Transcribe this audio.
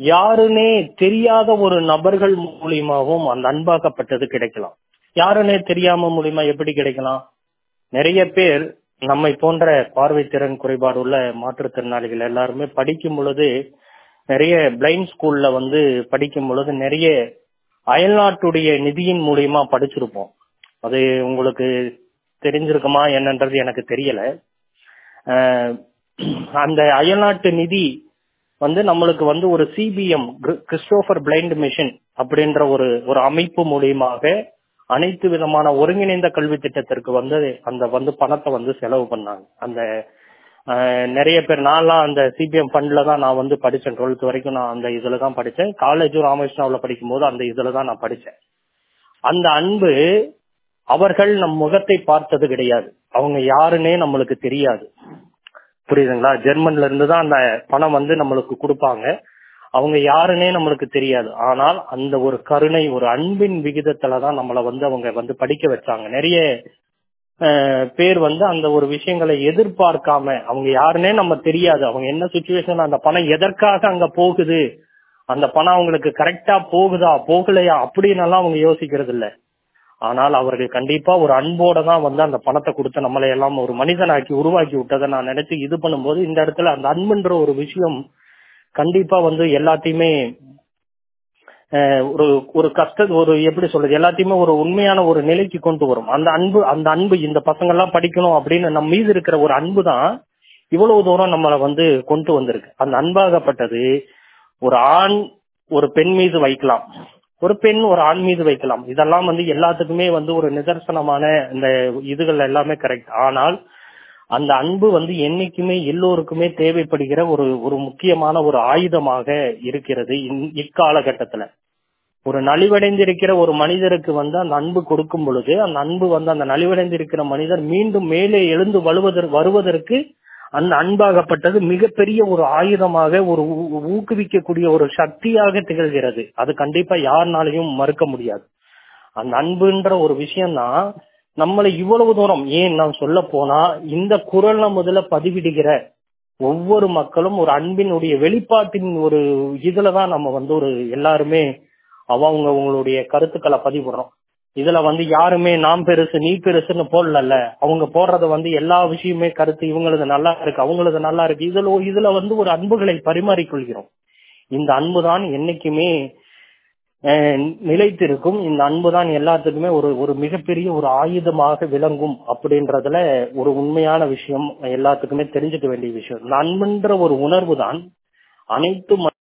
யாருன்னே தெரியாத ஒரு நபர்கள் மூலியமாவும் அந்த அன்பாக்கப்பட்டது கிடைக்கலாம் யாருன்னே தெரியாம மூலியமா எப்படி கிடைக்கலாம் நிறைய பேர் நம்மை போன்ற பார்வை திறன் குறைபாடு உள்ள மாற்றுத்திறனாளிகள் எல்லாருமே படிக்கும் பொழுது நிறைய பிளைண்ட் ஸ்கூல்ல வந்து படிக்கும் பொழுது நிறைய அயல்நாட்டுடைய நிதியின் மூலியமா படிச்சிருப்போம் அது உங்களுக்கு தெரிஞ்சிருக்குமா என்னன்றது எனக்கு தெரியல அஹ் அந்த அயல்நாட்டு நிதி வந்து நம்மளுக்கு வந்து ஒரு சிபிஎம் கிறிஸ்டோபர் பிளைண்ட் மிஷன் அப்படின்ற ஒரு ஒரு அமைப்பு மூலியமாக அனைத்து விதமான ஒருங்கிணைந்த கல்வி திட்டத்திற்கு வந்து அந்த வந்து பணத்தை வந்து செலவு பண்ணாங்க அந்த அஹ், நிறைய பேர் நான்லாம் அந்த சிபிஎம் ஃபண்ட்ல தான் நான் வந்து படிச்சேன் டுவெல்த் வரைக்கும் நான் அந்த இதுல தான் படிச்சேன் காலேஜும் ராமகிருஷ்ணாவில் படிக்கும் போது அந்த இதுல தான் நான் படிச்சேன் அந்த அன்பு அவர்கள் நம் முகத்தை பார்த்தது கிடையாது அவங்க யாருன்னே நம்மளுக்கு தெரியாது புரியுதுங்களா ஜெர்மன்ல இருந்து தான் அந்த பணம் வந்து நம்மளுக்கு கொடுப்பாங்க அவங்க யாருன்னே நம்மளுக்கு தெரியாது ஆனால் அந்த ஒரு கருணை ஒரு அன்பின் விகிதத்துல தான் நம்மளை வந்து அவங்க வந்து படிக்க வச்சாங்க நிறைய அஹ், பேர் வந்து அந்த ஒரு விஷயங்களை எதிர்பார்க்காம அவங்க யாருன்னே நம்ம தெரியாது அவங்க என்ன சுச்சுவேஷன் அந்த பணம் எதற்காக அங்க போகுது அந்த பணம் அவங்களுக்கு கரெக்டா போகுதா போகலையா அப்படின்னு எல்லாம் அவங்க யோசிக்கிறது இல்ல ஆனால் அவர்கள் கண்டிப்பா ஒரு அன்போட தான் வந்து அந்த பணத்தை கொடுத்து நம்மளை எல்லாம் ஒரு மனிதனாக்கி உருவாக்கி விட்டதை நான் நினைச்சு இது பண்ணும்போது இந்த இடத்துல அந்த அன்புன்ற ஒரு விஷயம் கண்டிப்பா வந்து எல்லாத்தையுமே அஹ், ஒரு ஒரு கஷ்ட ஒரு எப்படி சொல்றது எல்லாத்தையுமே ஒரு உண்மையான ஒரு நிலைக்கு கொண்டு வரும் அந்த அன்பு அந்த அன்பு இந்த பசங்க எல்லாம் படிக்கணும் அப்படின்னு நம்ம மீது இருக்கிற ஒரு அன்பு தான் இவ்வளவு தூரம் நம்மளை வந்து கொண்டு வந்திருக்கு அந்த அன்பாகப்பட்டது ஒரு ஆண் ஒரு பெண் மீது வைக்கலாம் ஒரு பெண் ஒரு ஆண் மீது வைக்கலாம் இதெல்லாம் வந்து எல்லாத்துக்குமே வந்து ஒரு நிதர்சனமான இந்த இதுகள் எல்லாமே கரெக்ட் ஆனால் அந்த அன்பு வந்து என்னைக்குமே எல்லோருக்குமே தேவைப்படுகிற ஒரு ஒரு முக்கியமான ஒரு ஆயுதமாக இருக்கிறது இந்- இக்காலகட்டத்துல ஒரு நலிவடைந்திருக்கிற ஒரு மனிதருக்கு வந்து அந்த அன்பு கொடுக்கும் பொழுது அந்த அன்பு வந்து அந்த நலிவடைந்திருக்கிற மனிதர் மீண்டும் மேலே எழுந்து வருவதற்கு வருவதற்கு அந்த அன்பாகப்பட்டது மிகப்பெரிய ஒரு ஆயுதமாக ஒரு ஊ- ஊக்குவிக்கக்கூடிய ஒரு சக்தியாக திகழ்கிறது அது கண்டிப்பா யாருனாலையும் மறுக்க முடியாது அந்த அன்புன்ற ஒரு விஷயம்தான் நம்மளை இவ்வளவு தூரம் ஏன் நான் சொல்ல போனா இந்த குரல்ல முதல்ல பதிவிடுகிற ஒவ்வொரு மக்களும் ஒரு அன்பினுடைய வெளிப்பாட்டின் ஒரு இதுலதான் நம்ம வந்து ஒரு எல்லாருமே அவங்க உங்களுடைய கருத்துக்களை பதிவிடுறோம் இதுல வந்து யாருமே நாம் பெருசு நீ பெருசுன்னு போடல அவங்க போடுறத வந்து எல்லா விஷயமே கருத்து இவங்களது நல்லா இருக்கு அவங்களது நல்லா இருக்கு இதுல இதுல வந்து ஒரு அன்புகளை பரிமாறிக்கொள்கிறோம் இந்த அன்புதான் என்னைக்குமே அஹ், நிலைத்திருக்கும் இந்த அன்புதான் எல்லாத்துக்குமே ஒரு ஒரு மிகப்பெரிய ஒரு ஆயுதமாக விளங்கும் அப்படின்றதுல ஒரு உண்மையான விஷயம் எல்லாத்துக்குமே தெரிஞ்சுக்க வேண்டிய விஷயம் இந்த அன்புன்ற ஒரு உணர்வு தான் அனைத்து